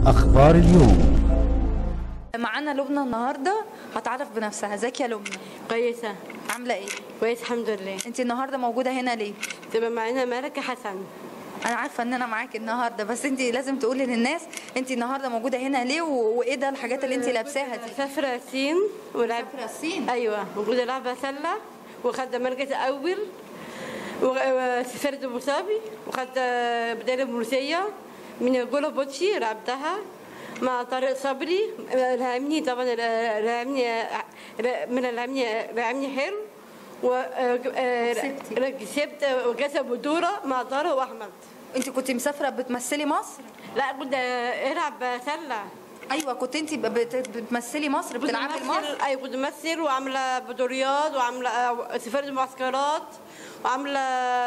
أخبار اليوم معانا لبنى النهارده هتعرف بنفسها ازيك يا لبنى كويسة عامله ايه كويس الحمد لله انت النهارده موجوده هنا ليه تبقى معانا ملكة حسن انا عارفه ان انا معاكي النهارده بس انت لازم تقولي للناس انت النهارده موجوده هنا ليه و... وايه ده الحاجات اللي انت لابساها دي سافرة الصين ولعب سافرة الصين؟ أيوة موجودة لعبة سلة وخدت مركز أول و- وسافرت أبو ظبي وخدت بداية بروسية من جولة بوتشي لعبتها مع طارق صبري لعبني طبعا لعبني من لعبني لعبني حلو و كسبتي. كسبت وكسب بطولة مع طارق وأحمد انت كنت مسافره بتمثلي مصر لا كنت العب سله ايوه كنت انت بت... بتمثلي مصر كنت بتلعبي بمثل- مصر ايوه كنت بمثل وعامله بطوليات وعامله سفرت معسكرات وعامله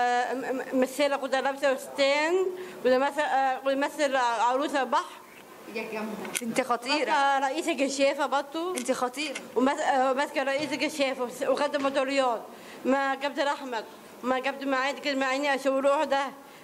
م- م- ممثله كنت لابسه فستان كنت مثل كنت بمثل عروسه بحر يا جامده انت خطيره ماسكة رئيس الكشافه برضه انت خطيره وماسكه رئيس الكشافه وخدت بطوليات مع كابتن احمد ومع كابتن معاد كان معانا شروع ده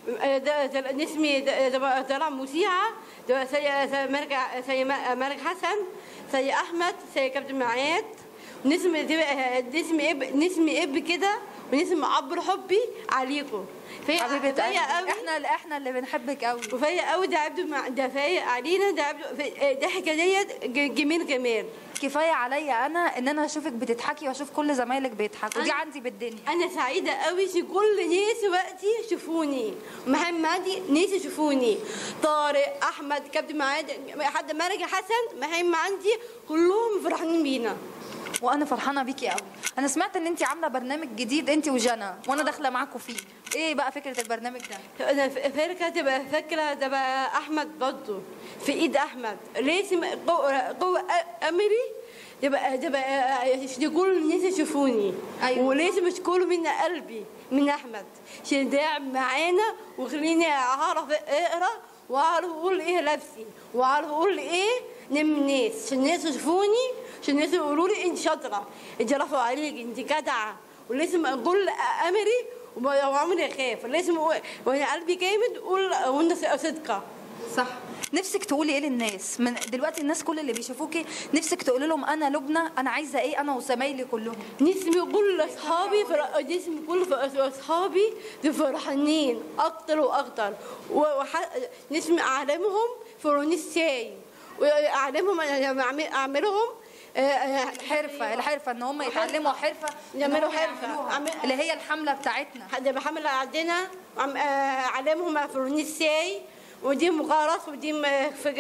ده ده نسمي ده- ده طلع مسيحة ده سي سي ملك سي ملك حسن سي أحمد سي كابتن معاد نسمي نسمي اب نسمي اب كده ونسمي عبر حبي عليكم في حبيبه قلبي قوي احنا اللي احنا اللي بنحبك قوي وفيا قوي ده عبده مع ده فايق علينا ده عبده في- ضحكه ديت ج- جميل جمال كفايه عليا انا ان انا اشوفك بتضحكي واشوف كل زمايلك بيضحكوا دي أنا- عندي بالدنيا انا سعيده قوي في كل ناس وقتي يشوفوني محمدي ناس يشوفوني طارق احمد كابتن معاد حد مرج حسن محمد عندي كلهم فرحانين بينا وانا فرحانه بيكي قوي انا سمعت ان انت عامله برنامج جديد انت وجنى وانا داخله معاكم فيه ايه بقى فكره البرنامج ده انا ف- فاكره تبقى فاكره تبقى احمد برضه في ايد احمد لازم قوه قوه أ- امري تبقى تبقى عشان كل الناس يشوفوني أيوة. ولازم يشكروا من قلبي من احمد عشان ده معانا وخليني اعرف اقرا واعرف اقول ايه لابسي واعرف اقول ايه نم الناس عشان الناس يشوفوني عشان الناس يقولوا لي انت شاطره انت رفعوا عليك انت جدعه ولازم اقول امري وما- وعمري اخاف لازم أقول- وانا قلبي جامد اقول وانا صدقه صح نفسك تقولي ايه للناس من دلوقتي الناس كل اللي بيشوفوكي نفسك تقولي لهم انا لبنى انا عايزه ايه انا وزمايلي كلهم نسمي كل اصحابي فر... نسمي كل ف- اصحابي فرحانين اكتر واكتر وح... نسمي اعلامهم فرونيس شاي واعلامهم أنا لما أعمل- اعملهم آه، آه، حرفه الحرفه ان هم يتعلموا حرفه إن يعملوا هم حرفة. يعملوها. عم- اللي هي الحمله بتاعتنا حد بحمل عندنا عم- آه، علامهم فرونيس شاي ودي مغارس ودي م- ف-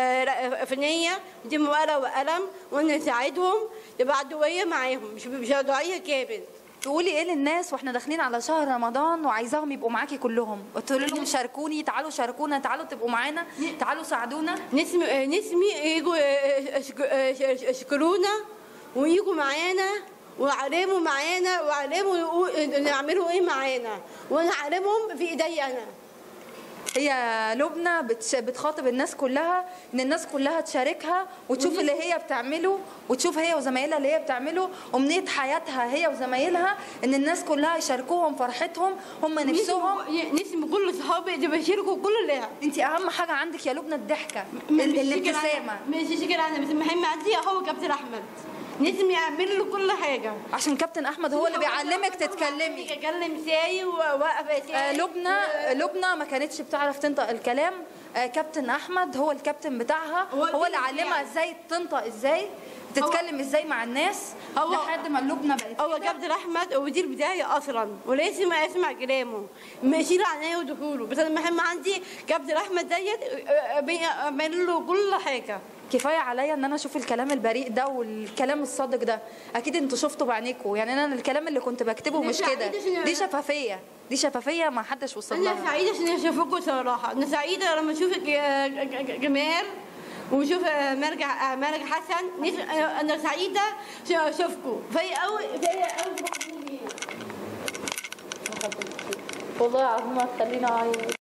آه، فنية ودي ورقة وقلم وانا نساعدهم تبقى عدوية معاهم مش مش عدوية كامل تقولي ايه للناس واحنا داخلين على شهر رمضان وعايزاهم يبقوا معاكي كلهم تقولي لهم شاركوني تعالوا شاركونا تعالوا تبقوا معانا تعالوا ساعدونا نسمي آه، نسمي يجوا آه، يشك- آه، يشكرونا ويجوا معانا وعلموا معانا وعلموا يقول- يعملوا ايه معانا وانا علمهم في ايدي انا هي لبنى بتش... بتخاطب الناس كلها ان الناس كلها تشاركها وتشوف اللي هي بتعمله وتشوف هي وزمايلها اللي هي بتعمله امنيه حياتها هي وزمايلها ان الناس كلها يشاركوهم فرحتهم هم نفسهم نسمي نسمي كل صحابي اللي بيشاركوا كل اللعب انت اهم حاجه عندك يا لبنى الضحكه م- ال- مش الابتسامه شكل أنا- مش شكل انا بس محمد عندي هو كابتن احمد نسمي يعمل له كل حاجه عشان كابتن احمد هو اللي بيعلمك تتكلمي اتكلم ساي وواقفه ساي آه لبنى لبنى ما كانتش بتعرف تنطق الكلام آه كابتن احمد هو الكابتن بتاعها هو هو اللي الكابتن علمها بتاعي. ازاي تنطق ازاي تتكلم ازاي مع الناس هو- لحد ما لبنى بقت هو كده. كابتن احمد المدير بتاعي اصلا ولازم اسمع كلامه مشيل عينيا ودخوله بس انا محمد عندي كابتن احمد ديت بعمل له كل حاجه كفايه عليا ان انا اشوف الكلام البريء ده والكلام الصادق ده اكيد انتوا شفتوا بعينيكم يعني انا الكلام اللي كنت بكتبه أنا مش كده سعيدة عشان- دي شفافيه دي شفافيه ما حدش وصل انا لها سعيده عشان اشوفكم صراحه انا سعيده لما اشوفك يا ج- ج- جمال وشوف مرجع مرجع حسن نف- انا أنا سعيده عشان اشوفكم فهي قوي فهي قوي والله العظيم هتخليني اعيط